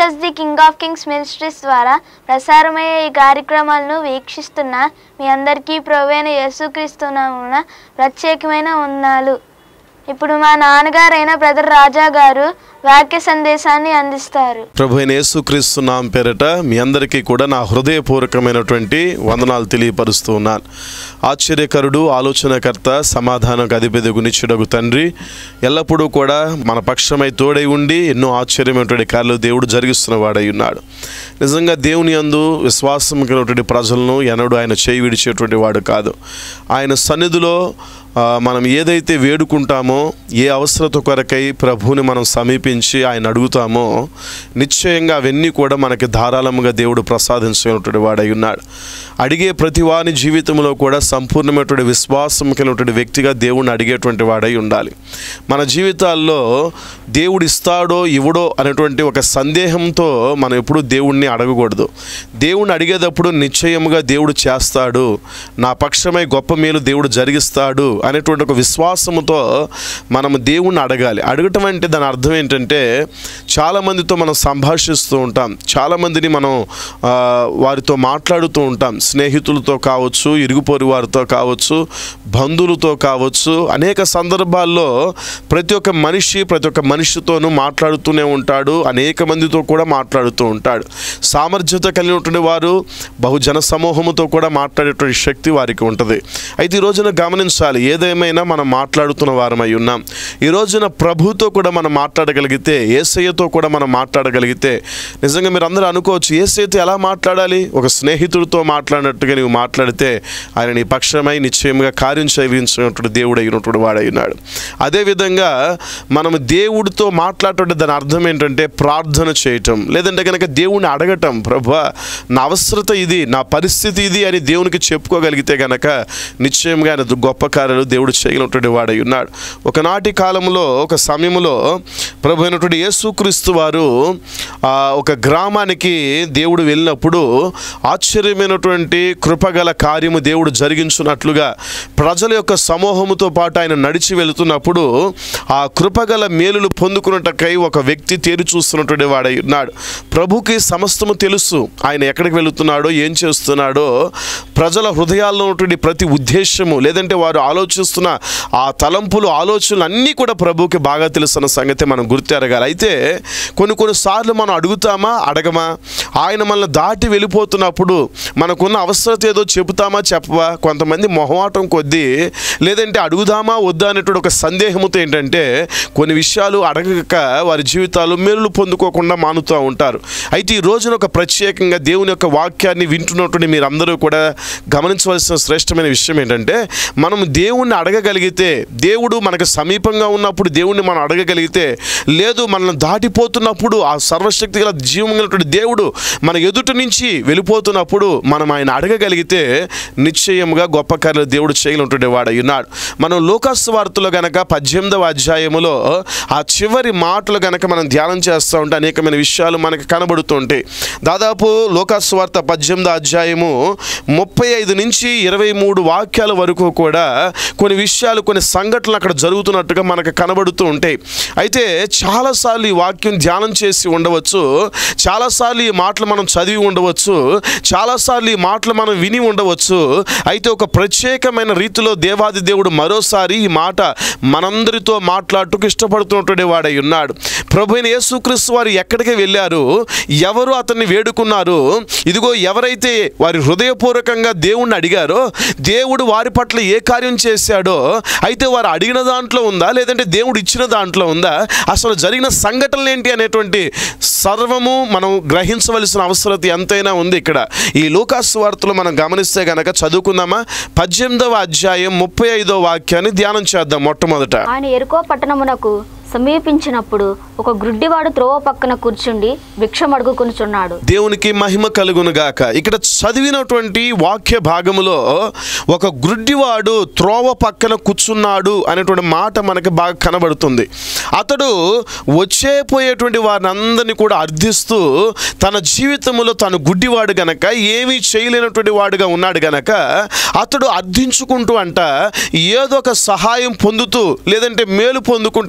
Jesus the king of kings ministries ద్వారా ప్రసారమయ్యే ఈ కార్యక్రమాలను వీక్షిస్తున్న మీ అందరికీ ప్రవైన యేసుక్రీస్తునామున ప్రత్యేకమైన వందనాలు ఇప్పుడు మా నాన్నగారైన బ్రదర్ రాజా గారు వాక్య సందేశాన్ని అందిస్తారు ప్రభు అయిన యేసుక్రీస్తు నామ పేరట మీ అందరికీ కూడా నా హృదయపూర్వకమైనటువంటి వందనాలు తెలియపరుస్తూ ఉన్నాను ఆశ్చర్యకరుడు ఆలోచనకర్త సమాధానకు అధిపతి గునిచ్చుడగు తండ్రి ఎల్లప్పుడూ కూడా మన పక్షమై తోడై ఉండి ఎన్నో ఆశ్చర్యమైనటువంటి కార్యాలు దేవుడు జరిగిస్తున్న వాడై ఉన్నాడు నిజంగా దేవుని అందు విశ్వాసం కలిగినటువంటి ప్రజలను ఎన్నడూ ఆయన చేయి విడిచేటువంటి వాడు కాదు ఆయన సన్నిధిలో ఆ, మనం ఏదైతే వేడుకుంటామో ఏ అవసరత కొరకై ప్రభువుని మనం సమీపించి ఆయన అడుగుతామో నిశ్చయంగా అవన్నీ కూడా మనకి ధారాళముగా దేవుడు ప్రసాదించినటువంటి వాడై ఉన్నాడు అడిగే ప్రతి వాని జీవితంలో కూడా సంపూర్ణమైనటువంటి విశ్వాసం కలిగినటువంటి వ్యక్తిగా దేవుడిని అడిగేటువంటి వాడై ఉండాలి మన జీవితాల్లో దేవుడు ఇస్తాడో ఇవ్వడో అనేటువంటి ఒక సందేహంతో మనం ఎప్పుడూ దేవుణ్ణి అడగకూడదు దేవుణ్ణి అడిగేటప్పుడు నిశ్చయముగా దేవుడు చేస్తాడు నా పక్షమై గొప్ప మేలు దేవుడు జరిగిస్తాడు అనేటువంటి ఒక విశ్వాసముతో మనం దేవుణ్ణి అడగాలి అడగటం అంటే దాని అర్థం ఏంటంటే చాలామందితో మనం సంభాషిస్తూ ఉంటాం చాలామందిని మనం ఆ, వారితో మాట్లాడుతూ ఉంటాం స్నేహితులతో కావచ్చు ఇరుగుపొరి వారితో కావచ్చు బంధువులతో కావచ్చు అనేక సందర్భాల్లో ప్రతి ఒక్క మనిషి ప్రతి ఒక్క మనిషితోనూ మాట్లాడుతూనే ఉంటాడు అనేక మందితో కూడా మాట్లాడుతూ ఉంటాడు సామర్థ్యత కలిగినటువంటి వారు బహుజన సమూహముతో కూడా మాట్లాడేటువంటి శక్తి వారికి ఉంటుంది అయితే ఈ రోజున గమనించాలి ఏదేమైనా మనం మాట్లాడుతున్న వారమై ఉన్నాం ఈ రోజున ప్రభుతో కూడా మనం మాట్లాడగలిగితే ఏసయ్యతో కూడా మనం మాట్లాడగలిగితే నిజంగా మీరు అందరూ అనుకోవచ్చు ఏసయ్యతో ఎలా మాట్లాడాలి ఒక స్నేహితుడితో మాట్లాడినట్టుగా నీవు మాట్లాడితే ఆయన నీ పక్షమై నిశ్చయంగా కార్యం చేయించినటువంటి దేవుడు అయినటువంటి వాడై ఉన్నాడు అదేవిధంగా మనం దేవుడితో మాట్లాడటం దాని అర్థం ఏంటంటే ప్రార్థన చేయటం లేదంటే కనుక దేవుణ్ణి అడగటం ప్రభా నా అవసరత ఇది నా పరిస్థితి ఇది అని దేవునికి చెప్పుకోగలిగితే కనుక నిశ్చయంగా ఆయన గొప్ప కార్యాలు దేవుడు చేయగలిగినటువంటి వాడై ఉన్నాడు ఒకనాటి కాలంలో ఒక సమయంలో ప్రభు అయినటువంటి యేసుక్రీస్తు వారు ఆ, ఒక గ్రామానికి దేవుడు వెళ్ళినప్పుడు ఆశ్చర్యమైనటువంటి కృపగల కార్యము దేవుడు జరిగించున్నట్లుగా ప్రజల యొక్క సమూహముతో పాటు ఆయన నడిచి వెళుతున్నప్పుడు ఆ కృపగల మేలులు పొందుకున్నటకై ఒక వ్యక్తి తేరి చూస్తున్నటువంటి వాడై ఉన్నాడు ప్రభుకి సమస్తము తెలుసు ఆయన ఎక్కడికి వెళుతున్నాడో ఏం చేస్తున్నాడో ప్రజల హృదయాల్లో ఉన్నటువంటి ప్రతి ఉద్దేశము లేదంటే వారు ఆలోచిస్తున్న ఆ తలంపులు ఆలోచనలు అన్నీ కూడా ప్రభువుకి బాగా తెలుస్తున్న సంగతి మనం గుర్తెరగాలి అయితే కొన్ని కొన్నిసార్లు మనం అడుగుతామా అడగమా ఆయన మనల్ని దాటి వెళ్ళిపోతున్నప్పుడు మనకున్న అవసరత ఏదో చెబుతామా చెప్పవా కొంతమంది మొహమాటం కొద్దీ లేదంటే అడుగుదామా వద్దా అనేటువంటి ఒక సందేహంతో ఏంటంటే కొన్ని విషయాలు అడగక వారి జీవితాలు మేలులు పొందుకోకుండా మానుతూ ఉంటారు అయితే ఈ రోజున ఒక ప్రత్యేకంగా దేవుని యొక్క వాక్యాన్ని వింటున్నటువంటి మీరందరూ కూడా గమనించవలసిన శ్రేష్టమైన విషయం ఏంటంటే మనం దేవుణ్ణి అడగగలిగితే దేవుడు మనకు సమీపంగా ఉన్నప్పుడు దేవుణ్ణి మనం అడగగలిగితే లేదు మనల్ని దాటిపోతున్నప్పుడు ఆ సర్వశక్తి గల జీవం కలిగినటువంటి దేవుడు మన ఎదుటి నుంచి వెళ్ళిపోతున్నప్పుడు మనం ఆయన అడగగలిగితే నిశ్చయముగా గొప్ప కార్యాలు దేవుడు చేయగలిగినటువంటి వాడు ఉన్నాడు మనం లోకాస్ వార్తలో గనక పద్దెనిమిదవ అధ్యాయములో ఆ చివరి మాటలు గనక మనం ధ్యానం చేస్తూ ఉంటే అనేకమైన విషయాలు మనకు కనబడుతుంటాయి దాదాపు లోకాస్ వార్త పద్దెనిమిదో అధ్యాయము ముప్పై ఐదు నుంచి ఇరవై మూడు వాక్యాల వరకు కూడా కొన్ని విషయాలు కొన్ని సంఘటనలు అక్కడ జరుగుతున్నట్టుగా మనకు కనబడుతూ ఉంటాయి అయితే చాలాసార్లు ఈ వాక్యం ధ్యానం చేసి ఉండవచ్చు చాలాసార్లు ఈ మాటలు మనం చదివి ఉండవచ్చు చాలాసార్లు ఈ మాటలు మనం విని ఉండవచ్చు అయితే ఒక ప్రత్యేకమైన రీతిలో దేవాది దేవుడు మరోసారి ఈ మాట మనందరితో మాట్లాడుటకు ఇష్టపడుతున్నటువంటి వాడై ఉన్నాడు ప్రభు అయిన యేసుక్రీస్తు వారు ఎక్కడికి వెళ్ళారు ఎవరు అతన్ని వేడుకున్నారు ఇదిగో ఎవరైతే వారి హృదయపూర్వకంగా దేవుణ్ణి అడిగారో దేవుడు వారి పట్ల ఏ కార్యం చేశాడో అయితే వారు అడిగిన దాంట్లో ఉందా లేదంటే దేవుడు ఇచ్చిన దాంట్లో ఉందా అసలు జరిగిన సంఘటనలు ఏంటి అనేటువంటి సర్వము మనం గ్రహించవలసిన అవసరత ఎంతైనా ఉంది ఇక్కడ ఈ లూకాస్ వార్తలు మనం గమనిస్తే గనక చదువుకుందామా పద్దెనిమిదవ అధ్యాయం ముప్పై ఐదో వాక్యాన్ని ధ్యానం చేద్దాం మొట్టమొదట ఆయన ఎరుకో పట్టణమునకు సమీపించినప్పుడు ఒక గ్రుడ్డివాడు త్రోవ పక్కన కూర్చుండి భిక్షం అడుగుకొనుచున్నాడు దేవునికి మహిమ కలుగును గాక ఇక్కడ చదివినటువంటి వాక్య భాగములో ఒక గ్రుడ్డివాడు త్రోవ పక్కన కూర్చున్నాడు అనేటువంటి మాట మనకి బాగా కనబడుతుంది అతడు వచ్చేపోయేటువంటి వారిని అందరినీ కూడా అర్థిస్తూ తన జీవితంలో తను గుడ్డివాడు గనక ఏమీ చేయలేనటువంటి వాడుగా ఉన్నాడు గనక అతడు అర్థించుకుంటూ అంట ఏదో ఒక సహాయం పొందుతూ లేదంటే మేలు పొందుకుంటూ ఏం చేస్తున్నాడు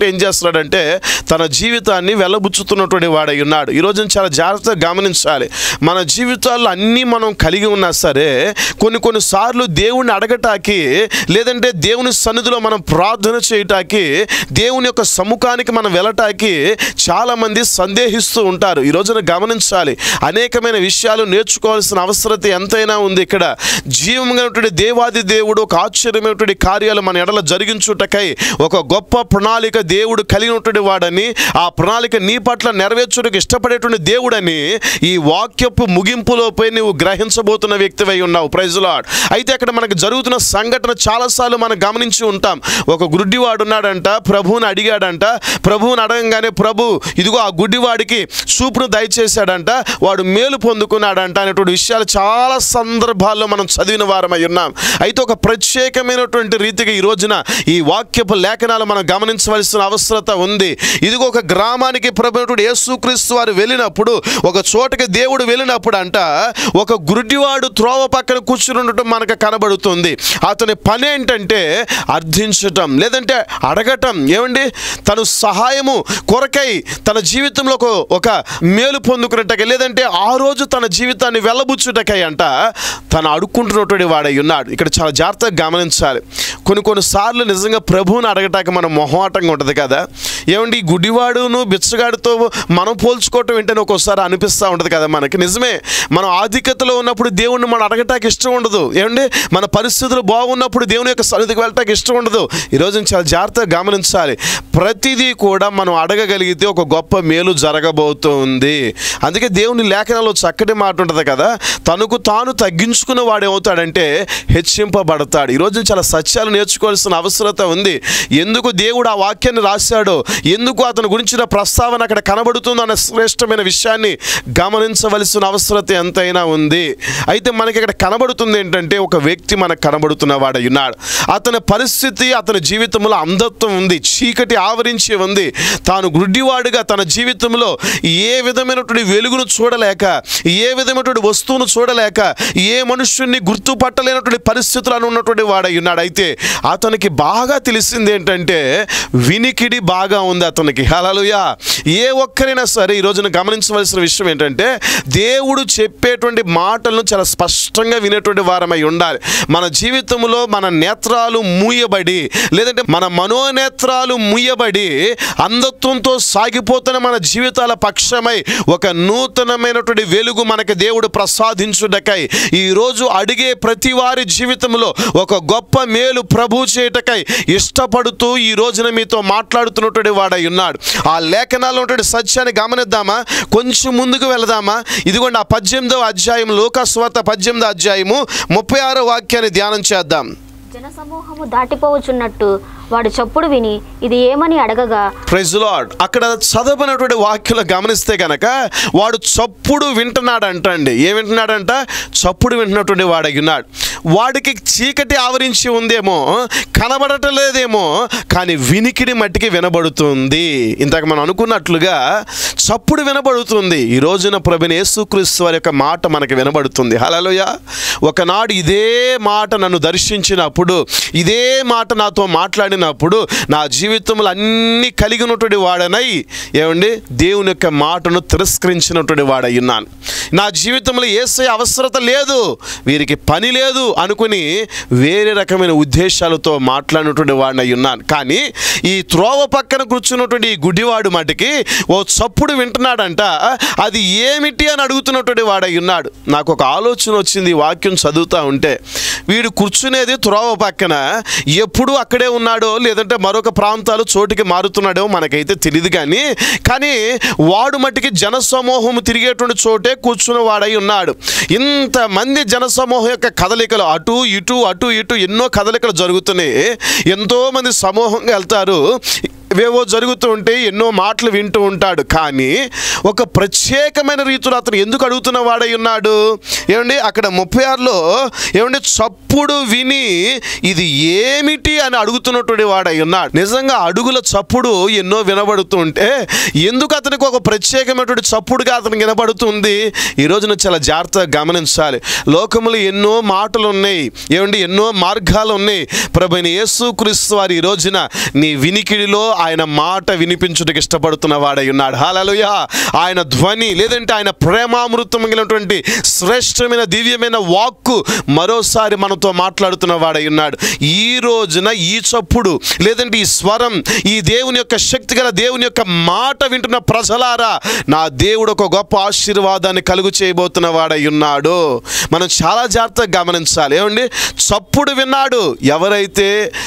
చేస్తున్నాడంటే తన జీవితాన్ని వెళ్ళబుచ్చుతున్నటువంటి వాడై ఉన్నాడు ఈ రోజున చాలా జాగ్రత్తగా గమనించాలి మన జీవితాల్లో అన్నీ మనం కలిగి ఉన్నా సరే కొన్ని కొన్ని సార్లు దేవుణ్ణి అడగటానికి లేదంటే దేవుని సన్నిధిలో మనం ప్రార్థన చేయటానికి దేవుని యొక్క సముఖానికి మనం వెళ్ళటానికి చాలామంది సందేహిస్తూ ఉంటారు ఈ రోజున గమనించాలి అనేకమైన విషయాలు నేర్చుకోవాల్సిన అవసరత ఎంతైనా ఉంది ఇక్కడ జీవమైనటువంటి దేవాది దేవుడు ఒక ఆశ్చర్యమైనటువంటి కార్యాలు మన ఎడల జరిగించుటకై ఒక గొప్ప ప్రణాళిక దేవుడు కలిగినటువంటి వాడని ఆ ప్రణాళిక నీ పట్ల నెరవేర్చుటకు ఇష్టపడేటువంటి దేవుడని ఈ వాక్యపు ముగింపులోపై నువ్వు గ్రహించబోతున్న వ్యక్తివై ఉన్నావు ప్రైజ్ లాడ్ అయితే అక్కడ మనకు జరుగుతున్న సంఘటన చాలాసార్లు మనం గమనించి ఉంటాం ఒక గుడ్డివాడు ఉన్నాడంట ప్రభువుని అడిగాడంట ప్రభువుని అడగంగానే ప్రభు ఇదిగో ఆ గుడ్డివాడికి చూపును దయచేశాడంట వాడు మేలు పొందుకున్నాడంట అనేటువంటి విషయాలు చాలా సందర్భాల్లో మనం చదివిన వారమై ఉన్నాం అయితే ఒక ప్రత్యేకమైనటువంటి రీతిగా ఈ రోజున ఈ వాక్యపు లేఖనాలు మనం గమనించవలసిన అవసరత ఉంది ఇదిగో ఒక గ్రామానికి ప్రభుత్వ యేసుక్రీస్తు వారు వెళ్ళినప్పుడు ఒక చోటకి దేవుడు వెళ్ళినప్పుడు అంట ఒక గురుడివాడు త్రోవ పక్కన కూర్చుని ఉండటం మనకు కనబడుతుంది అతని పని ఏంటంటే అర్థించటం లేదంటే అడగటం ఏమండి తను సహాయము కొరకై తన జీవితంలో ఒక ఒక మేలు పొందుకున్నట్టకై లేదంటే ఆ రోజు తన జీవితాన్ని వెళ్ళబుచ్చుటకై అంట తను అడుక్కుంటున్నటువంటి వాడై ఉన్నాడు ఇక్కడ చాలా జాగ్రత్తగా గమనించాలి కొన్ని కొన్ని సార్లు నిజంగా ప్రభువుని అడగటానికి మనం మొహమాటంగా ఉంటుంది కదా ఏమండి ఈ గుడివాడును బిచ్చగాడితో మనం పోల్చుకోవటం ఏంటని ఒక్కోసారి అనిపిస్తూ ఉంటుంది కదా మనకి నిజమే మనం ఆధిక్యతలో ఉన్నప్పుడు దేవుణ్ణి మనం అడగటానికి ఇష్టం ఉండదు ఏమండి మన పరిస్థితులు బాగున్నప్పుడు దేవుని యొక్క సన్నిధికి వెళ్ళటానికి ఇష్టం ఉండదు ఈరోజు చాలా జాగ్రత్తగా గమనించాలి ప్రతిదీ కూడా మనం అడగగలిగితే ఒక గొప్ప మేలు జరగబోతుంది అందుకే దేవుని లేఖనాల్లో చక్కటి మాట ఉంటుంది కదా తనకు తాను తగ్గించుకున్న వాడు ఏమవుతాడంటే హెచ్చింపబడతాడు ఈరోజు చాలా సత్యాలు నేర్చుకోవాల్సిన అవసరత ఉంది ఎందుకు దేవుడు ఆ వాక్యాన్ని రాశాడో ఎందుకు అతని గురించిన ప్రస్తావన అక్కడ కనబడుతుందో అన్న శ్రేష్టమైన విషయాన్ని గమనించవలసిన అవసరత ఎంతైనా ఉంది అయితే మనకి ఇక్కడ కనబడుతుంది ఏంటంటే ఒక వ్యక్తి మనకు కనబడుతున్న వాడై ఉన్నాడు అతని పరిస్థితి అతని జీవితంలో అంధత్వం ఉంది చీకటి ఆవరించి ఉంది తాను గుడ్డివాడుగా తన జీవితంలో ఏ విధమైనటువంటి వెలుగును చూడలేక ఏ విధమైనటువంటి వస్తువును చూడలేక ఏ మనుష్యుణ్ణి గుర్తుపట్టలేనటువంటి పరిస్థితులను ఉన్నటువంటి వాడై ఉన్నాడు అయితే అతనికి బాగా తెలిసింది ఏంటంటే వినికిడి బాగా ఉంది అతనికి హలలుయా ఏ ఒక్కరైనా సరే ఈ రోజున గమనించవలసిన విషయం ఏంటంటే దేవుడు చెప్పేటువంటి మాటలను చాలా స్పష్టంగా వినేటువంటి వారమై ఉండాలి మన జీవితంలో మన నేత్రాలు మూయబడి లేదంటే మన మనోనేత్రాలు మూయబడి అంధత్వంతో సాగిపోతున్న మన జీవితాల పక్షమై ఒక నూతనమైనటువంటి వెలుగు మనకి దేవుడు ప్రసాదించుటకై ఈరోజు అడిగే ప్రతి వారి జీవితంలో ఒక గొప్ప మేలు ప్రభు చేయటకై ఇష్టపడుతూ ఈ రోజున మీతో మాట్లాడుతున్నటువంటి వాడై ఉన్నాడు ఆ లేఖనాల్లో ఉన్నటువంటి సత్యాన్ని గమనిద్దామా కొంచెం ముందుకు వెళదామా ఇదిగోండి ఆ పద్దెనిమిదవ అధ్యాయం లోకస్వార్త పద్దెనిమిదో అధ్యాయము ముప్పై ఆరో వాక్యాన్ని ధ్యానం చేద్దాం జనసమూహము దాటిపోవచున్నట్టు వాడు చప్పుడు విని ఇది ఏమని అడగగా ప్రైజ్ లార్డ్ అక్కడ చదవనటువంటి వాక్యలు గమనిస్తే కనుక వాడు చప్పుడు వింటున్నాడంట అండి ఏం వింటున్నాడంట చప్పుడు వింటున్నటువంటి వాడై ఉన్నాడు వాడికి చీకటి ఆవరించి ఉందేమో కనబడటం లేదేమో కానీ వినికిడి మట్టికి వినబడుతుంది ఇంతకు మనం అనుకున్నట్లుగా చప్పుడు వినబడుతుంది ఈ రోజున ప్రభుని యేసుక్రీస్తు వారి యొక్క మాట మనకి వినబడుతుంది హలోయ ఒకనాడు ఇదే మాట నన్ను దర్శించినప్పుడు ఇదే మాట నాతో మాట్లాడినప్పుడు నా జీవితంలో అన్ని కలిగి ఉన్నటువంటి వాడనై ఏమండి దేవుని యొక్క మాటను తిరస్కరించినటువంటి వాడై ఉన్నాను నా జీవితంలో ఏసే అవసరత లేదు వీరికి పని లేదు అనుకుని వేరే రకమైన ఉద్దేశాలతో మాట్లాడినటువంటి వాడిని అయి ఉన్నాను కానీ ఈ త్రోవ పక్కన కూర్చున్నటువంటి ఈ గుడ్డివాడు మటుకి ఓ చప్పుడు వింటున్నాడంట అది ఏమిటి అని అడుగుతున్నటువంటి వాడై ఉన్నాడు నాకు ఒక ఆలోచన వచ్చింది ఈ వాక్యం చదువుతూ ఉంటే వీడు కూర్చునేది త్రోవ పక్కన ఎప్పుడు అక్కడే ఉన్నాడో లేదంటే మరొక ప్రాంతాలు చోటికి మారుతున్నాడో మనకైతే తెలియదు కానీ కానీ వాడు మట్టికి జనసమూహం తిరిగేటువంటి చోటే కూర్చున్న వాడై ఉన్నాడు ఇంతమంది జనసమూహం యొక్క కదలికలు అటు ఇటు అటు ఇటు ఎన్నో కదలికలు జరుగుతున్నాయి ఎంతోమంది సమూహంగా వెళ్తారు ఇవేవో జరుగుతూ ఉంటే ఎన్నో మాటలు వింటూ ఉంటాడు కానీ ఒక ప్రత్యేకమైన రీతిలో అతను ఎందుకు అడుగుతున్న వాడై ఉన్నాడు ఏమండి అక్కడ ముప్పై ఆరులో ఏమండి చప్పుడు విని ఇది ఏమిటి అని అడుగుతున్నటువంటి వాడై ఉన్నాడు నిజంగా అడుగుల చప్పుడు ఎన్నో వినబడుతూ ఉంటే ఎందుకు అతనికి ఒక ప్రత్యేకమైనటువంటి చప్పుడుగా అతనికి వినబడుతుంది ఈ రోజున చాలా జాగ్రత్తగా గమనించాలి లోకములో ఎన్నో మాటలు ఉన్నాయి ఏమండి ఎన్నో మార్గాలు ఉన్నాయి ప్రభుని యేసుక్రీస్తు వారి ఈ రోజున నీ వినికిడిలో ఆయన మాట వినిపించుటకు ఇష్టపడుతున్న వాడై ఉన్నాడు హాలలుయ ఆయన ధ్వని లేదంటే ఆయన ప్రేమామృతం మిగిలినటువంటి శ్రేష్టమైన దివ్యమైన వాక్కు మరోసారి మనతో మాట్లాడుతున్న వాడై ఉన్నాడు ఈ రోజున ఈ చప్పుడు లేదంటే ఈ స్వరం ఈ దేవుని యొక్క శక్తి గల దేవుని యొక్క మాట వింటున్న ప్రజలారా నా దేవుడు ఒక గొప్ప ఆశీర్వాదాన్ని కలుగు చేయబోతున్న వాడై ఉన్నాడు మనం చాలా జాగ్రత్తగా గమనించాలి ఏమండి చప్పుడు విన్నాడు ఎవరైతే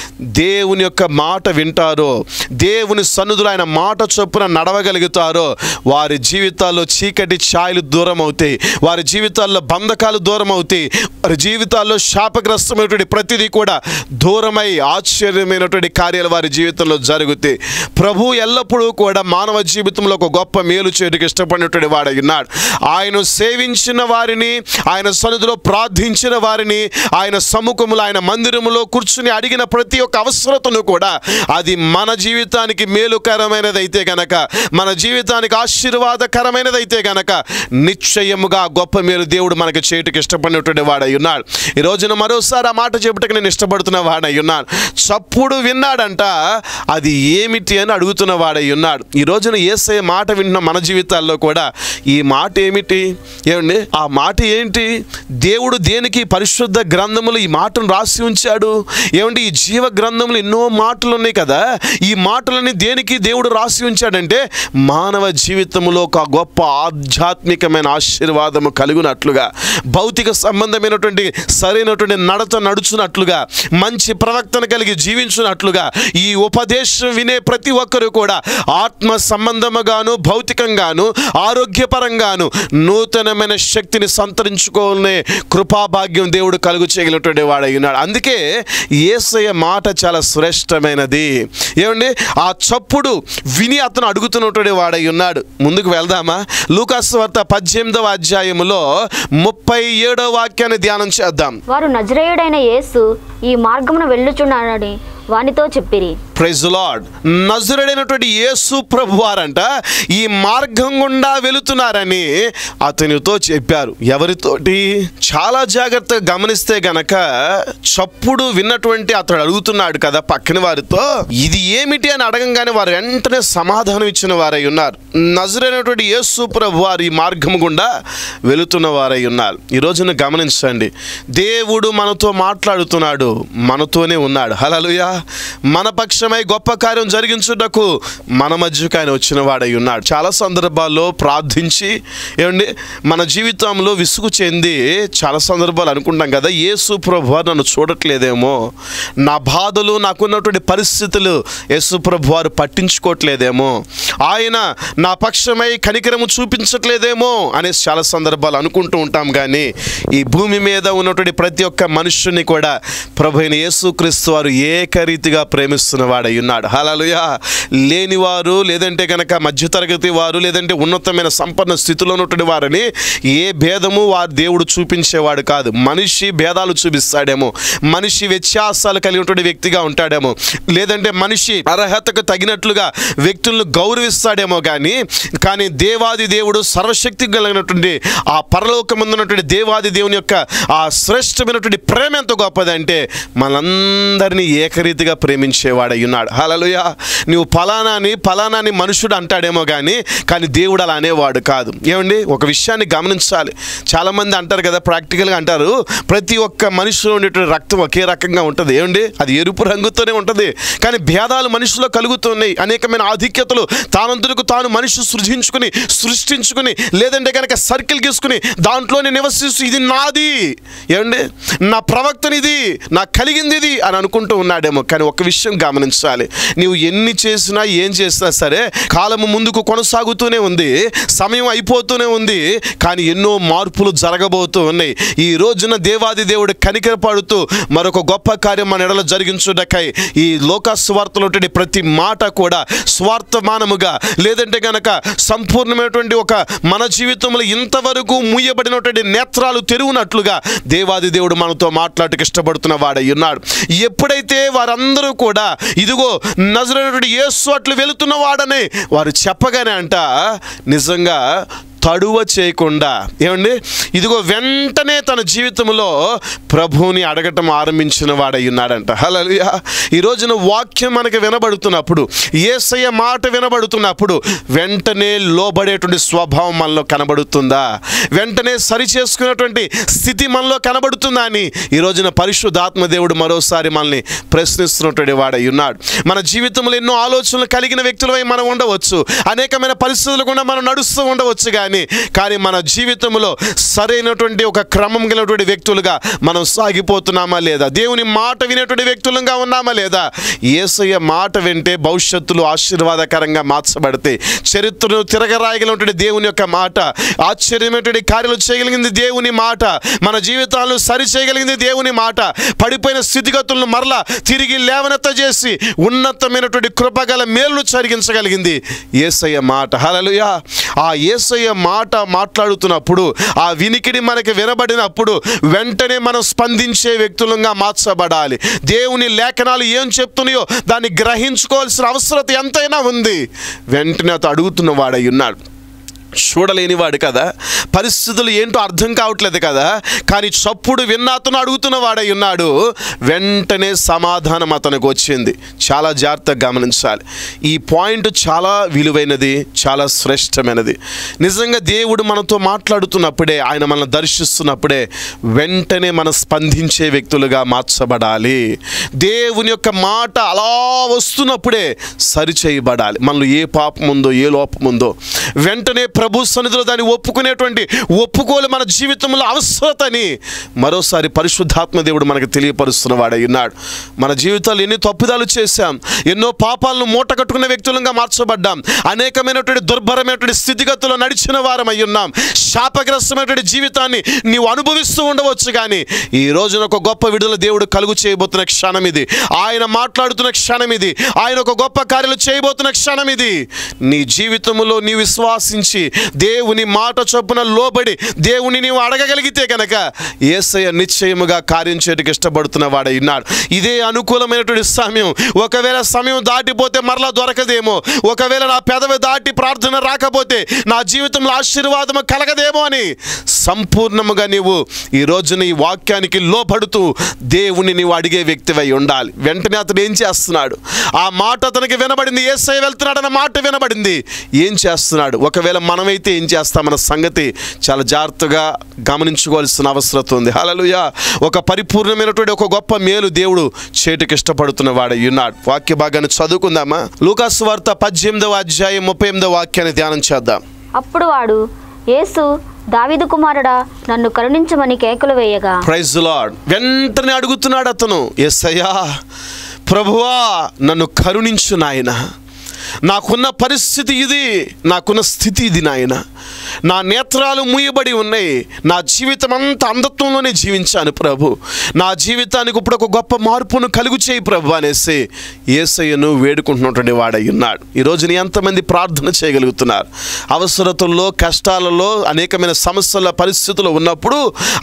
దేవుని యొక్క మాట వింటారో దేవుని సన్నిధులు ఆయన మాట చొప్పున నడవగలుగుతారో వారి జీవితాల్లో చీకటి ఛాయలు దూరం అవుతాయి వారి జీవితాల్లో బంధకాలు దూరం అవుతాయి వారి జీవితాల్లో శాపగ్రస్తమైనటువంటి ప్రతిదీ కూడా దూరమై ఆశ్చర్యమైనటువంటి కార్యాలు వారి జీవితంలో జరుగుతాయి ప్రభు ఎల్లప్పుడూ కూడా మానవ జీవితంలో ఒక గొప్ప మేలు చేయడానికి ఇష్టపడినటువంటి వాడై ఉన్నాడు ఆయన సేవించిన వారిని ఆయన సన్నిధిలో ప్రార్థించిన వారిని ఆయన సముఖములో ఆయన మందిరములో కూర్చుని అడిగిన ప్రతి ఒక్క అవసరతను కూడా అది మన జీవితానికి మేలుకరమైనదైతే గనక మన జీవితానికి ఆశీర్వాదకరమైనదైతే గనక నిశ్చయముగా ఆ గొప్ప మేలు దేవుడు మనకి చేయటకు ఇష్టపడినటువంటి వాడై ఉన్నాడు ఈ రోజున మరోసారి ఆ మాట చెప్పుటకు నేను ఇష్టపడుతున్న వాడై ఉన్నాను చప్పుడు విన్నాడంట అది ఏమిటి అని అడుగుతున్న వాడై ఉన్నాడు ఈ రోజున ఏసే మాట వింటున్న మన జీవితాల్లో కూడా ఈ మాట ఏమిటి ఏమండి ఆ మాట ఏంటి దేవుడు దేనికి పరిశుద్ధ గ్రంథములు ఈ మాటను రాసి ఉంచాడు ఏమండి ఈ జీవ గ్రంథములు ఎన్నో మాటలు ఉన్నాయి కదా ఈ మాటలని దేనికి దేవుడు రాసి ఉంచాడంటే మానవ జీవితంలో ఒక గొప్ప ఆధ్యాత్మికమైన ఆశీర్వాదము కలుగునట్లుగా భౌతిక సంబంధమైనటువంటి సరైనటువంటి నడత నడుచునట్లుగా మంచి ప్రవక్తన కలిగి జీవించున్నట్లుగా ఈ ఉపదేశం వినే ప్రతి ఒక్కరూ కూడా ఆత్మ సంబంధముగాను భౌతికంగాను ఆరోగ్యపరంగాను నూతనమైన శక్తిని సంతరించుకోనే కృపాభాగ్యం దేవుడు కలుగు చేయగలిగినటువంటి వాడై ఉన్నాడు అందుకే ఏసయ్య మాట చాలా శ్రేష్టమైనది ఏమండి ఆ చప్పుడు విని అతను అడుగుతున్నటువంటి వాడై ఉన్నాడు ముందుకు వెళ్దామా లూకాసు వార్త పద్దెనిమిదవ అధ్యాయములో ముప్పై ఏడవ వాక్యాన్ని ధ్యానం చేద్దాం వారు నజరేయుడైన యేసు ఈ మార్గమున వెళ్ళుచున్నాడని వానితో చెప్పిరి ప్రైజ్ లార్డ్ నజరుడైనటువంటి యేసు ప్రభు వారంట ఈ మార్గం గుండా వెళుతున్నారని అతనితో చెప్పారు ఎవరితోటి చాలా జాగ్రత్తగా గమనిస్తే గనక చప్పుడు విన్నటువంటి అతడు అడుగుతున్నాడు కదా పక్కన వారితో ఇది ఏమిటి అని అడగంగానే వారు వెంటనే సమాధానం ఇచ్చిన వారై ఉన్నారు నజరైనటువంటి యేసు ప్రభు వారు ఈ మార్గం గుండా వెళుతున్న వారై ఉన్నారు ఈ రోజున గమనించండి దేవుడు మనతో మాట్లాడుతున్నాడు మనతోనే ఉన్నాడు హలలుయా మన పక్షమై గొప్ప కార్యం జరిగించుటకు మన మధ్యకు ఆయన వచ్చిన వాడై ఉన్నాడు చాలా సందర్భాల్లో ప్రార్థించి ఏమండి మన జీవితంలో విసుగు చెంది చాలా సందర్భాలు అనుకుంటాం కదా యేసు ప్రభు వారు నన్ను చూడట్లేదేమో నా బాధలు నాకున్నటువంటి పరిస్థితులు యేసు ప్రభు వారు పట్టించుకోవట్లేదేమో ఆయన నా పక్షమై కనికరము చూపించట్లేదేమో అనేసి చాలా సందర్భాలు అనుకుంటూ ఉంటాం కానీ ఈ భూమి మీద ఉన్నటువంటి ప్రతి ఒక్క మనుష్యుని కూడా ప్రభు అయిన యేసుక్రీస్తు వారు ఏకరీతిగా ప్రేమిస్తున్న వాడై ఉన్నాడు హలలుయా లేనివారు లేదంటే కనుక మధ్యతరగతి వారు లేదంటే ఉన్నతమైన సంపన్న స్థితిలో ఉన్నటువంటి వారని ఏ భేదము వారు దేవుడు చూపించేవాడు కాదు మనిషి భేదాలు చూపిస్తాడేమో మనిషి వ్యత్యాసాలు కలిగినటువంటి వ్యక్తిగా ఉంటాడేమో లేదంటే మనిషి అర్హతకు తగినట్లుగా వ్యక్తులను గౌరవిస్తాడేమో కానీ కానీ దేవాది దేవుడు సర్వశక్తి కలిగినటువంటి ఆ పరలోకముందున్నటువంటి దేవాది దేవుని యొక్క ఆ శ్రేష్టమైనటువంటి ప్రేమ ఎంత గొప్పదంటే మనందరినీ ఏకరీతిగా ప్రేమించేవాడై ఉన్నాడు హలలుయ నువ్వు ఫలానాని ఫలానాని మనుషుడు అంటాడేమో కానీ కానీ దేవుడు అలా అనేవాడు కాదు ఏమండి ఒక విషయాన్ని గమనించాలి చాలామంది అంటారు కదా ప్రాక్టికల్గా అంటారు ప్రతి ఒక్క మనిషిలో ఉండేటువంటి రక్తం ఒకే రకంగా ఉంటుంది ఏమండి అది ఎరుపు రంగుతోనే ఉంటుంది కానీ భేదాలు మనిషిలో కలుగుతున్నాయి అనేకమైన ఆధిక్యతలు తానంతరకు తాను మనిషి సృజించుకుని సృష్టించుకుని లేదంటే కనుక సర్కిల్ గీసుకుని దాంట్లోనే నివసిస్తూ ఇది నాది ఏమండి నా ప్రవక్తనిది నాకు కలిగింది ఇది అని అనుకుంటూ ఉన్నాడేమో కానీ ఒక విషయం గమనించాలి నీవు ఎన్ని చేసినా ఏం చేసినా సరే కాలము ముందుకు కొనసాగుతూనే ఉంది సమయం అయిపోతూనే ఉంది కానీ ఎన్నో మార్పులు జరగబోతూ ఉన్నాయి ఈ రోజున దేవాది దేవుడు కనికరపడుతూ మరొక గొప్ప కార్యం మన ఎడల జరిగించుటకై ఈ లోక స్వార్థలో ప్రతి మాట కూడా స్వార్థమానముగా లేదంటే గనక సంపూర్ణమైనటువంటి ఒక మన జీవితంలో ఇంతవరకు మూయబడినటువంటి నేత్రాలు తెరువునట్లుగా దేవాది దేవుడు మనతో మాట్లాడటకు ఇష్టపడుతున్న వాడై ఉన్నాడు ఎప్పుడైతే వారందరూ కూడా ఇదిగో నజరైనటువంటి యేసు అట్లు వెళుతున్న వాడని వారు చెప్పగానే అంట నిజంగా తడువ చేయకుండా ఏమండి ఇదిగో వెంటనే తన జీవితంలో ప్రభువుని అడగటం ఆరంభించిన వాడై ఉన్నాడంట హల్లెలూయా ఈ రోజున వాక్యం మనకి వినబడుతున్నప్పుడు ఏసయ్య మాట వినబడుతున్నప్పుడు వెంటనే లోబడేటువంటి స్వభావం మనలో కనబడుతుందా వెంటనే సరి చేసుకునేటువంటి స్థితి మనలో కనబడుతుందా అని ఈ రోజున పరిశుద్ధాత్మ దేవుడు మరోసారి మనల్ని ప్రశ్నిస్తున్నటువంటి వాడై ఉన్నాడు మన జీవితంలో ఎన్నో ఆలోచనలు కలిగిన వ్యక్తులమై మనం ఉండవచ్చు అనేకమైన పరిస్థితులు కూడా మనం నడుస్తూ ఉండవచ్చు కానీ కానీ మన జీవితంలో సరైనటువంటి ఒక క్రమం కలిగినటువంటి వ్యక్తులుగా మనం సాగిపోతున్నామా లేదా దేవుని మాట వినేటువంటి వ్యక్తులుగా ఉన్నామా లేదా ఏసయ్య మాట వింటే భవిష్యత్తులు ఆశీర్వాదకరంగా మార్చబడితే చరిత్రను తిరగరాయగలిగినటువంటి దేవుని యొక్క మాట ఆశ్చర్యమైనటువంటి కార్యాలు చేయగలిగింది దేవుని మాట మన జీవితాలను సరి చేయగలిగింది దేవుని మాట పడిపోయిన స్థితిగతులను మరలా తిరిగి లేవనెత్త చేసి ఉన్నతమైనటువంటి కృపగల మేలును జరిగించగలిగింది ఏసయ్య మాట హలలుయా ఆ ఏసయ్య మాట మాట్లాడుతున్నప్పుడు ఆ వినికిడి మనకి వినబడినప్పుడు వెంటనే మనం స్పందించే వ్యక్తులంగా మార్చబడాలి దేవుని లేఖనాలు ఏం చెప్తున్నాయో దాన్ని గ్రహించుకోవాల్సిన అవసరత ఎంతైనా ఉంది వెంటనే అతను అడుగుతున్న వాడై ఉన్నాడు చూడలేనివాడు కదా పరిస్థితులు ఏంటో అర్థం కావట్లేదు కదా కానీ చప్పుడు విన్న అతను అడుగుతున్న వాడై ఉన్నాడు వెంటనే సమాధానం అతనికి వచ్చింది చాలా జాగ్రత్తగా గమనించాలి ఈ పాయింట్ చాలా విలువైనది చాలా శ్రేష్టమైనది నిజంగా దేవుడు మనతో మాట్లాడుతున్నప్పుడే ఆయన మనల్ని దర్శిస్తున్నప్పుడే వెంటనే మనం స్పందించే వ్యక్తులుగా మార్చబడాలి దేవుని యొక్క మాట అలా వస్తున్నప్పుడే సరిచేయబడాలి మనలో ఏ పాపం ఉందో ఏ లోపం ఉందో వెంటనే ప్రభు సన్నిధిలో దాన్ని ఒప్పుకునేటువంటి ఒప్పుకోలు మన జీవితంలో అవసరతని మరోసారి పరిశుద్ధాత్మ దేవుడు మనకు తెలియపరుస్తున్న వాడై ఉన్నాడు మన జీవితాలు ఎన్ని తప్పుదాలు చేశాం ఎన్నో పాపాలను మూట కట్టుకున్న వ్యక్తులుగా మార్చబడ్డాం అనేకమైనటువంటి దుర్భరమైనటువంటి స్థితిగతుల్లో నడిచిన వారం అయి ఉన్నాం శాపగ్రస్తమైనటువంటి జీవితాన్ని నీవు అనుభవిస్తూ ఉండవచ్చు కానీ ఈ రోజున ఒక గొప్ప విడుదల దేవుడు కలుగు చేయబోతున్న క్షణం ఇది ఆయన మాట్లాడుతున్న క్షణం ఇది ఆయన ఒక గొప్ప కార్యాలు చేయబోతున్న క్షణం ఇది నీ జీవితంలో నీ విశ్వాసించి దేవుని మాట చొప్పున లోబడి దేవుని నీవు అడగగలిగితే కనుక ఏసయ్య నిశ్చయముగా కార్యం చేయడానికి ఇష్టపడుతున్న వాడై ఉన్నాడు ఇదే అనుకూలమైనటువంటి సమయం ఒకవేళ సమయం దాటిపోతే మరలా దొరకదేమో ఒకవేళ నా పెదవి దాటి ప్రార్థన రాకపోతే నా జీవితంలో ఆశీర్వాదం కలగదేమో అని సంపూర్ణముగా నీవు ఈ రోజున ఈ వాక్యానికి లోపడుతూ దేవుని నీవు అడిగే వ్యక్తివై ఉండాలి వెంటనే అతను ఏం చేస్తున్నాడు ఆ మాట అతనికి వినబడింది ఏసై వెళ్తున్నాడన్న మాట వినబడింది ఏం చేస్తున్నాడు ఒకవేళ మనమైతే ఏం చేస్తామన్న సంగతి చాలా జాగ్రత్తగా గమనించుకోవాల్సిన అవసరం ఉంది హలలుయ ఒక పరిపూర్ణమైనటువంటి ఒక గొప్ప మేలు దేవుడు చేటికి ఇష్టపడుతున్న వాడు ఉన్నాడు వాక్య భాగాన్ని చదువుకుందామా లూకాసు వార్త పద్దెనిమిదవ అధ్యాయం ముప్పై ఎనిమిదవ వాక్యాన్ని ధ్యానం చేద్దాం అప్పుడు వాడు యేసు దావీదు కుమారుడా నన్ను కరుణించమని కేకలు వేయగా ప్రైజ్ లార్డ్ వెంటనే అడుగుతున్నాడు అతను ఎస్సయ్యా ప్రభువా నన్ను కరుణించు నాయన నాకున్న పరిస్థితి ఇది నాకున్న స్థితి ఇది నాయన నా నేత్రాలు మూయబడి ఉన్నాయి నా జీవితం అంతా అంధత్వంలోనే జీవించాను ప్రభు నా జీవితానికి ఇప్పుడు ఒక గొప్ప మార్పును కలుగు చేయి ప్రభు అనేసి ఏసయ్యను వేడుకుంటున్నటువంటి వాడై ఉన్నాడు ఈ రోజున ఎంతమంది ప్రార్థన చేయగలుగుతున్నారు అవసరతల్లో కష్టాలలో అనేకమైన సమస్యల పరిస్థితులు ఉన్నప్పుడు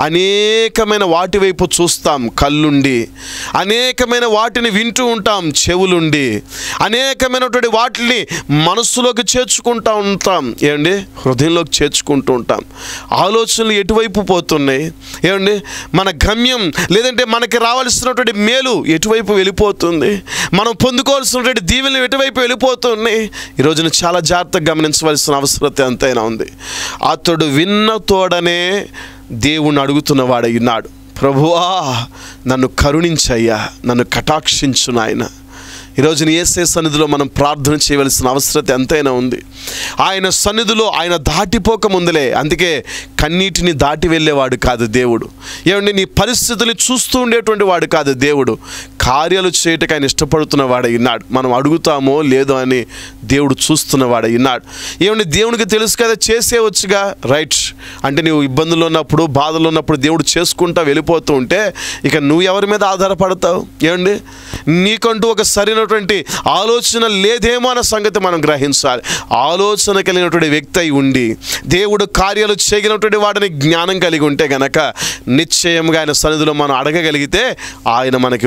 అనేకమైన వాటి వైపు చూస్తాం కళ్ళుండి అనేకమైన వాటిని వింటూ ఉంటాం చెవులుండి అనేకమైనటువంటి వాటిని మనస్సులోకి చేర్చుకుంటూ ఉంటాం ఏమండి హృదయంలోకి చేర్చుకుంటూ ఉంటాం ఆలోచనలు ఎటువైపు పోతున్నాయి ఏమండి మన గమ్యం లేదంటే మనకి రావాల్సినటువంటి మేలు ఎటువైపు వెళ్ళిపోతుంది మనం పొందుకోవాల్సినటువంటి దీవెనలు ఎటువైపు వెళ్ళిపోతున్నాయి ఈ రోజున చాలా జాగ్రత్తగా గమనించవలసిన అవసరత ఎంతైనా ఉంది అతడు విన్న తోడనే దేవుణ్ణి అడుగుతున్న వాడై ఉన్నాడు ప్రభువా నన్ను కరుణించయ్యా నన్ను కటాక్షించు నాయన ఈరోజు ఏసే సన్నిధిలో మనం ప్రార్థన చేయవలసిన అవసరత ఎంతైనా ఉంది ఆయన సన్నిధిలో ఆయన దాటిపోక ముందులే అందుకే కన్నీటిని దాటి వెళ్ళేవాడు కాదు దేవుడు ఏమండి నీ పరిస్థితులు చూస్తూ ఉండేటువంటి వాడు కాదు దేవుడు కార్యాలు చేయటకు ఆయన ఇష్టపడుతున్న వాడై ఉన్నాడు మనం అడుగుతామో లేదో అని దేవుడు చూస్తున్న వాడై ఉన్నాడు ఏమండి దేవునికి తెలుసు కదా చేసేవచ్చుగా రైట్ అంటే నువ్వు ఇబ్బందులు ఉన్నప్పుడు బాధలు ఉన్నప్పుడు దేవుడు చేసుకుంటా వెళ్ళిపోతూ ఉంటే ఇక నువ్వు ఎవరి మీద ఆధారపడతావు ఏమండి నీకంటూ ఒక సరైనటువంటి ఆలోచన లేదేమో అన్న సంగతి మనం గ్రహించాలి ఆలోచన కలిగినటువంటి వ్యక్తి అయి ఉండి దేవుడు కార్యాలు చేయగలిగినటువంటి వాడిని జ్ఞానం కలిగి ఉంటే గనక నిశ్చయంగా ఆయన సన్నిధిలో మనం అడగగలిగితే ఆయన మనకి ఇవ్వబోతున్న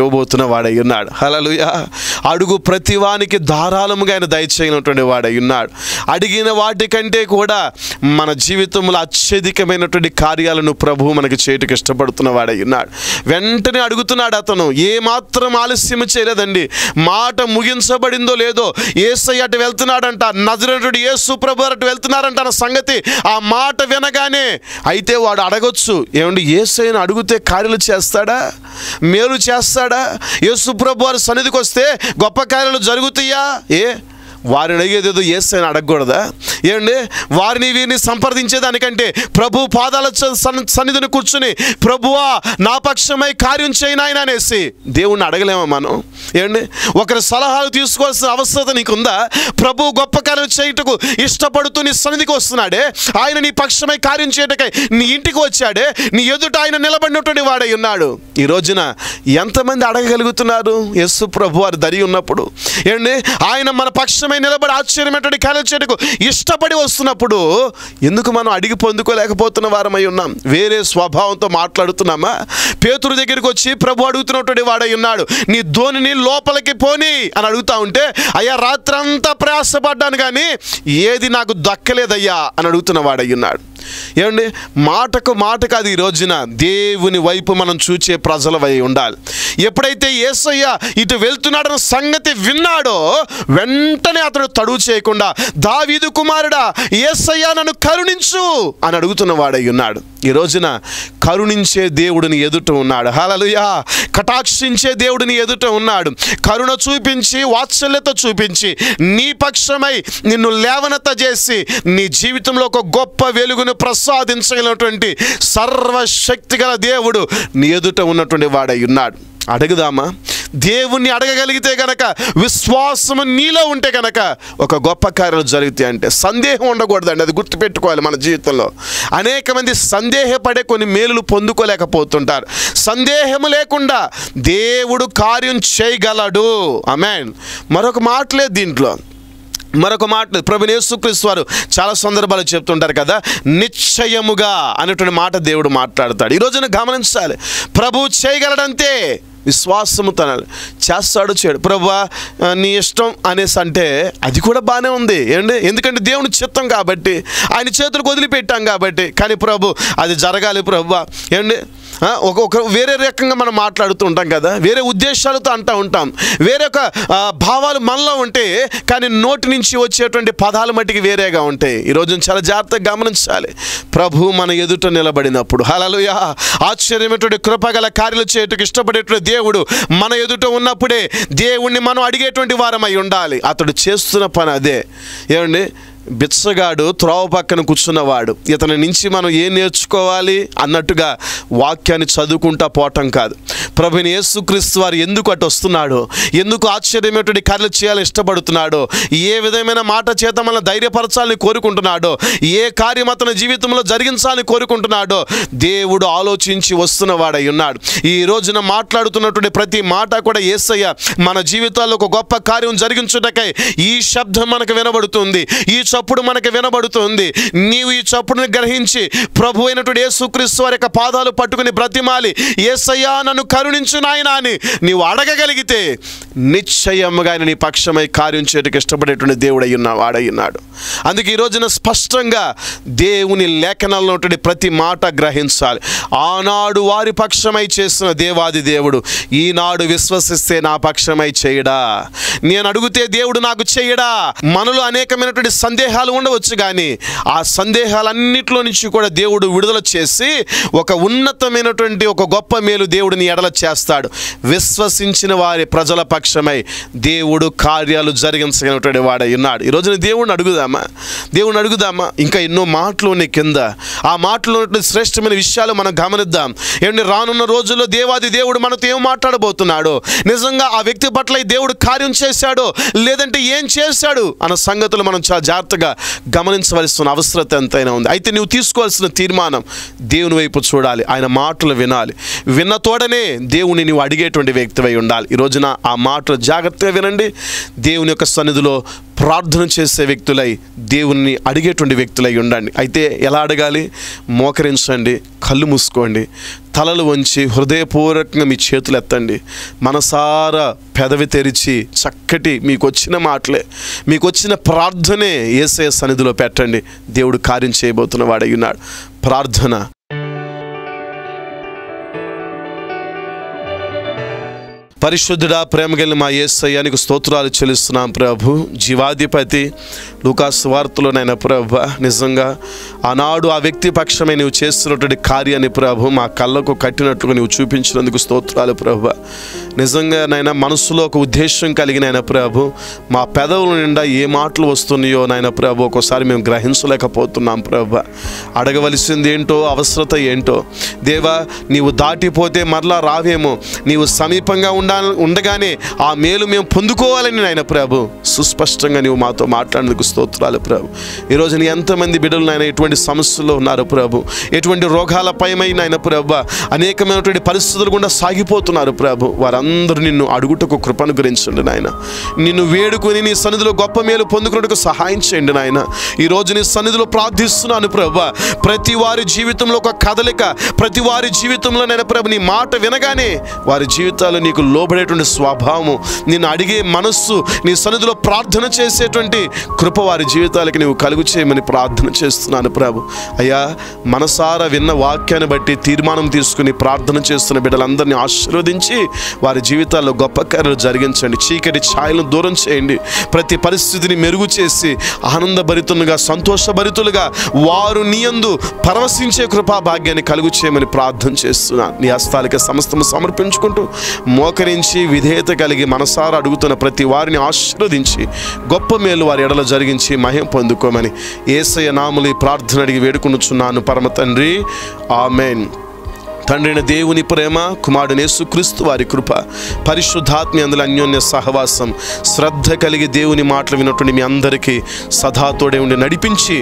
దయచేయగలిగిన వాడై ఉన్నాడు హలలుయ అడుగు ప్రతి వానికి ధారాళముగా ఆయన దయచేయనటువంటి వాడై ఉన్నాడు అడిగిన వాటికంటే కూడా మన జీవితంలో అత్యధికమైనటువంటి కార్యాలను ప్రభువు మనకి చేయటకు ఇష్టపడుతున్న వాడై ఉన్నాడు వెంటనే అడుగుతున్నాడు అతను ఏమాత్రం ఆలస్యం చేయలేదండి మాట ముగించబడిందో లేదో ఏసయ్య అటు వెళ్తున్నాడంట నజరటుడు యేసు ప్రభు అటు వెళ్తున్నారంట అన్న సంగతి ఆ మాట వినగానే అయితే వాడు అడగొచ్చు ఏమండి ఏసైని అడిగితే కార్యాలు చేస్తాడా మేలు చేస్తాడా యేసు ప్రభు వారి సన్నిధికి వస్తే గొప్ప కార్యాలు జరుగుతాయా ఏ వారిని అడిగేది ఏదో ఏసైనా అడగకూడదా ఏమండి వారిని వీరిని సంప్రదించేదానికంటే ప్రభు పాదాల చ- సన్- సన్నిధిని కూర్చుని ప్రభువా నా పక్షమై కార్యం చేయనాయన అనేసి దేవుణ్ణి అడగలేమా మనం ఏమండి ఒకరి సలహాలు తీసుకోవాల్సిన అవసరత నీకుందా ప్రభు గొప్ప కార్యం చేయుటకు ఇష్టపడుతూ నీ సన్నిధికి వస్తున్నాడే ఆయన నీ పక్షమై కార్యం చేయటకై నీ ఇంటికి వచ్చాడే నీ ఎదుట ఆయన నిలబడినటువంటి వాడై ఉన్నాడు ఈ రోజున ఎంతమంది అడగగలుగుతున్నారు యేసు ప్రభు వారి దరి ఉన్నప్పుడు ఏమండి ఆయన మన పక్షమై నిలబడి ఆశ్చర్యమైనటువంటి కార్యం చేయటకు ఇష్టపడి వస్తున్నప్పుడు ఎందుకు మనం అడిగి పొందుకోలేకపోతున్న వారమై ఉన్నాం వేరే స్వభావంతో మాట్లాడుతున్నామా పేతురు దగ్గరికి వచ్చి ప్రభు అడుగుతున్నటువంటి వాడై ఉన్నాడు నీ ధోనిని లోపలికి పోని అని అడుగుతా ఉంటే అయ్యా రాత్రంతా ప్రయాసపడ్డాను కానీ ఏది నాకు దక్కలేదయ్యా అని అడుగుతున్న వాడై ఉన్నాడు ఏమండి మాటకు మాట కాదు ఈ రోజున దేవుని వైపు మనం చూచే ప్రజలవై ఉండాలి ఎప్పుడైతే యేసయ్య ఇటు వెళ్తున్నాడన్న సంగతి విన్నాడో వెంటనే అతడు తడువు చేయకుండా దావీదు కుమారుడా యేసయ్య నన్ను కరుణించు అని అడుగుతున్న వాడై ఉన్నాడు ఈ రోజున కరుణించే దేవుడిని ఎదుట ఉన్నాడు హలలుయా కటాక్షించే దేవుడిని ఎదుట ఉన్నాడు కరుణ చూపించి వాత్సల్యత చూపించి నీ పక్షమై నిన్ను లేవనత చేసి నీ జీవితంలో ఒక గొప్ప వెలుగును ప్రసాదించగలిగినటువంటి సర్వశక్తి గల దేవుడు నీ ఎదుట ఉన్నటువంటి వాడై ఉన్నాడు అడుగుదామా దేవుణ్ణి అడగగలిగితే గనక విశ్వాసము నీలో ఉంటే గనక ఒక గొప్ప కార్యాలు జరుగుతాయి అంటే సందేహం ఉండకూడదండి అది గుర్తుపెట్టుకోవాలి మన జీవితంలో అనేక మంది సందేహపడే కొన్ని మేలులు పొందుకోలేకపోతుంటారు సందేహము లేకుండా దేవుడు కార్యం చేయగలడు అమెన్ మరొక మాట లేదు దీంట్లో మరొక మాట ప్రభు యేసుక్రీస్తు వారు చాలా సందర్భాలు చెప్తుంటారు కదా నిశ్చయముగా అనేటువంటి మాట దేవుడు మాట్లాడతాడు ఈ రోజున గమనించాలి ప్రభు చేయగలడంతే విశ్వాసము తన చేస్తాడు చేయడు ప్రభా ఆ, నీ ఇష్టం అనేసి అంటే అది కూడా బాగానే ఉంది ఏంటి ఎందుకంటే దేవుని చిత్తం కాబట్టి ఆయన చేతులకు వదిలిపెట్టాం కాబట్టి కానీ ప్రభు అది జరగాలి ప్రభు ఏంటి ఆ, ఒక ఒక వేరే రకంగా మనం మాట్లాడుతూ ఉంటాం కదా వేరే ఉద్దేశాలతో అంటూ ఉంటాం వేరే ఒక ఆ, భావాలు మనలో ఉంటే కానీ నోటి నుంచి వచ్చేటువంటి పదాలు మట్టికి వేరేగా ఉంటాయి ఈరోజు చాలా జాగ్రత్తగా గమనించాలి ప్రభు మన ఎదుట నిలబడినప్పుడు హలలుయ ఆశ్చర్యమైనటువంటి కృపగల కార్యాలు చేయటకు ఇష్టపడేటువంటి దేవుడు మన ఎదుట ఉన్నప్పుడే దేవుణ్ణి మనం అడిగేటువంటి వారమై ఉండాలి అతడు చేస్తున్న పని అదే ఏమండి బిచ్చగాడు త్రోవ పక్కన కూర్చున్నవాడు ఇతని నుంచి మనం ఏం నేర్చుకోవాలి అన్నట్టుగా వాక్యాన్ని చదువుకుంటా పోవటం కాదు ప్రభుని యేసుక్రీస్తు వారు ఎందుకు అటు వస్తున్నాడో ఎందుకు ఆశ్చర్యమైనటువంటి కార్యలు చేయాలని ఇష్టపడుతున్నాడో ఏ విధమైన మాట చేత మన ధైర్యపరచాలని కోరుకుంటున్నాడో ఏ కార్యం అతని జీవితంలో జరిగించాలని కోరుకుంటున్నాడో దేవుడు ఆలోచించి వస్తున్న వాడై ఉన్నాడు ఈ రోజున మాట్లాడుతున్నటువంటి ప్రతి మాట కూడా ఏసయ్య మన జీవితాల్లో ఒక గొప్ప కార్యం జరిగించుటకై ఈ శబ్దం మనకు వినబడుతుంది ఈ చప్పుడు మనకు వినబడుతుంది నీవు ఈ చప్పుడుని గ్రహించి ప్రభు అయినటువంటి యేసుక్రీస్తు వారి యొక్క పాదాలు పట్టుకుని బ్రతిమాలి ఏసయ్యా నన్ను కరుణించు నాయనా అని నీవు అడగగలిగితే నిశ్చయముగా ఆయన నీ పక్షమై కార్యం చేయడానికి ఇష్టపడేటువంటి దేవుడు అయ్యున్నా వాడయ్యున్నాడు అందుకే ఈ రోజున స్పష్టంగా దేవుని లేఖనాల్లో ఉన్నటువంటి ప్రతి మాట గ్రహించాలి ఆనాడు వారి పక్షమై చేసిన దేవాది దేవుడు ఈనాడు విశ్వసిస్తే నా పక్షమై చేయడా నేను అడిగితే దేవుడు నాకు చేయడా మనలో అనేకమైనటువంటి సందేహాలు ఉండవచ్చు కానీ ఆ సందేహాలన్నిటిలో నుంచి కూడా దేవుడు విడుదల చేసి ఒక ఉన్నతమైనటువంటి ఒక గొప్ప మేలు దేవుడిని ఎడల చేస్తాడు విశ్వసించిన వారి ప్రజల పక్షమై దేవుడు కార్యాలు జరిగించగలిగినటువంటి వాడై ఉన్నాడు ఈ రోజున దేవుడిని అడుగుదామా దేవుడిని అడుగుదామా ఇంకా ఎన్నో మాటలు ఉన్నాయి కింద ఆ మాటలో ఉన్నటువంటి శ్రేష్టమైన విషయాలు మనం గమనిద్దాం ఏమంటే రానున్న రోజుల్లో దేవాది దేవుడు మనతో ఏం మాట్లాడబోతున్నాడో నిజంగా ఆ వ్యక్తి పట్ల ఈ దేవుడు కార్యం చేశాడో లేదంటే ఏం చేశాడు అన్న సంగతులు మనం చాలా జాగ్రత్తగా గమనించవలసిన అవసరత ఎంతైనా ఉంది అయితే నువ్వు తీసుకోవాల్సిన తీర్మానం దేవుని వైపు చూడాలి ఆయన మాటలు వినాలి విన్న తోడనే దేవుని నీవు అడిగేటువంటి వ్యక్తివై ఉండాలి ఈ రోజున ఆ మాటలు జాగ్రత్తగా వినండి దేవుని యొక్క సన్నిధిలో ప్రార్థన చేసే వ్యక్తులై దేవుని అడిగేటువంటి వ్యక్తులై ఉండండి అయితే ఎలా అడగాలి మోకరించండి కళ్ళు మూసుకోండి తలలు వంచి హృదయపూర్వకంగా మీ చేతులు ఎత్తండి మనసారా పెదవి తెరిచి చక్కటి మీకు వచ్చిన మాటలే మీకు వచ్చిన ప్రార్థనే ఏసే సన్నిధిలో పెట్టండి దేవుడు కార్యం చేయబోతున్న వాడై ఉన్నాడు ప్రార్థన పరిశుద్ధుడా ప్రేమ కలిగిన మా యేసయ్యానికి స్తోత్రాలు చెల్లిస్తున్నాం ప్రభు జీవాధిపతి లూకాస్ వార్తలోనైనా ప్రభు నిజంగా ఆనాడు ఆ వ్యక్తి పక్షమై నువ్వు చేస్తున్నటువంటి కార్యాన్ని ప్రభు మా కళ్ళకు కట్టినట్లుగా నువ్వు చూపించినందుకు స్తోత్రాలు ప్రభు నిజంగా నాయన మనసులో ఒక ఉద్దేశం కలిగిన ఆయన ప్రభు మా పెదవుల నిండా ఏ మాటలు వస్తున్నాయో నాయన ప్రభు ఒక్కోసారి మేము గ్రహించలేకపోతున్నాం ప్రభు అడగవలసింది ఏంటో అవసరత ఏంటో దేవా నీవు దాటిపోతే మరలా రావేమో నీవు సమీపంగా ఉండా ఉండగానే ఆ మేలు మేము పొందుకోవాలని నాయన ప్రభు సుస్పష్టంగా నీవు మాతో మాట్లాడేందుకు స్తోత్రాలు ప్రభు ఈరోజు నీ ఎంతమంది బిడ్డలు నాయన ఎటువంటి సమస్యల్లో ఉన్నారు ప్రభు ఎటువంటి రోగాల పైమై నాయన ప్రభు అనేకమైనటువంటి పరిస్థితులు గుండా సాగిపోతున్నారు ప్రభు వారందరూ నిన్ను అడుగుటకు కృపను గురించండి నాయన నిన్ను వేడుకొని నీ సన్నిధిలో గొప్ప మేలు పొందుకున్నట్టుకు సహాయం చేయండి నాయన ఈరోజు నీ సన్నిధిలో ప్రార్థిస్తున్నాను ప్రభు ప్రతి వారి జీవితంలో ఒక కదలిక ప్రతి వారి జీవితంలో నేను ప్రభు నీ మాట వినగానే వారి జీవితాలు నీకు లోబడేటువంటి స్వభావము నిన్ను అడిగే మనస్సు నీ సన్నిధిలో ప్రార్థన చేసేటువంటి కృప వారి జీవితాలకి నీవు కలుగు చేయమని ప్రార్థన చేస్తున్నాను ప్రభు అయ్యా మనసారా విన్న వాక్యాన్ని బట్టి తీర్మానం తీసుకుని ప్రార్థన చేస్తున్న బిడ్డలందరినీ ఆశీర్వదించి వారి జీవితాల్లో గొప్ప కార్యాలు జరిగించండి చీకటి ఛాయలను దూరం చేయండి ప్రతి పరిస్థితిని మెరుగు చేసి ఆనందభరితులుగా సంతోషభరితులుగా వారు నీయందు పరవశించే కృపా భాగ్యాన్ని కలుగు చేయమని ప్రార్థన చేస్తున్నాను నీ హస్తాలకి సమస్తము సమర్పించుకుంటూ మోకరించి విధేయత కలిగి మనసారా అడుగుతున్న ప్రతి వారిని ఆశీర్వదించి గొప్ప మేలు వారి ఎడల జరిగించి మహిం పొందుకోమని ఏసయ నాములు ఈ ప్రార్థన అడిగి వేడుకొనుచున్నాను పరమ తండ్రి ఆమెన్ తండ్రిన దేవుని ప్రేమ కుమారుడు యేసుక్రీస్తు వారి కృప పరిశుద్ధాత్మ అందులో అన్యోన్య సహవాసం శ్రద్ధ కలిగి దేవుని మాటలు విన్నటువంటి మీ అందరికీ సదాతోడే ఉండి నడిపించి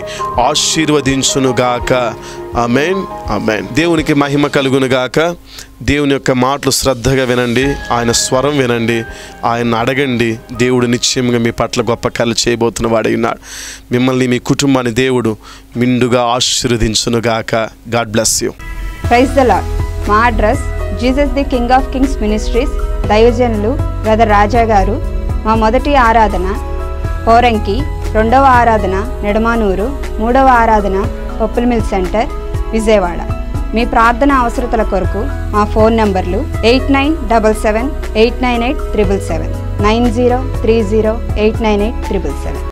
ఆశీర్వదించునుగాక ఆమెన్ ఆమెన్ దేవునికి మహిమ కలుగునుగాక దేవుని యొక్క మాటలు శ్రద్ధగా వినండి ఆయన స్వరం వినండి ఆయన అడగండి దేవుడు నిశ్చయంగా మీ పట్ల గొప్ప కళ్ళు చేయబోతున్న వాడై ఉన్నాడు మిమ్మల్ని మీ కుటుంబాన్ని దేవుడు మిండుగా ఆశీర్వదించునుగాక God bless you praise the Lord మా address Jesus the king of kings ministries దైవజనులు బ్రదర్ రాజా గారు మా మొదటి ఆరాధన పోరంకి రెండవ ఆరాధన నెడమానూరు మూడవ ఆరాధన పప్పుల మిల్ సెంటర్ విజయవాడ మీ ప్రార్థన అవసరతల కొరకు మా ఫోన్ నంబర్లు eight nine double seven eight nine eight triple seven nine zero three zero eight nine eight triple seven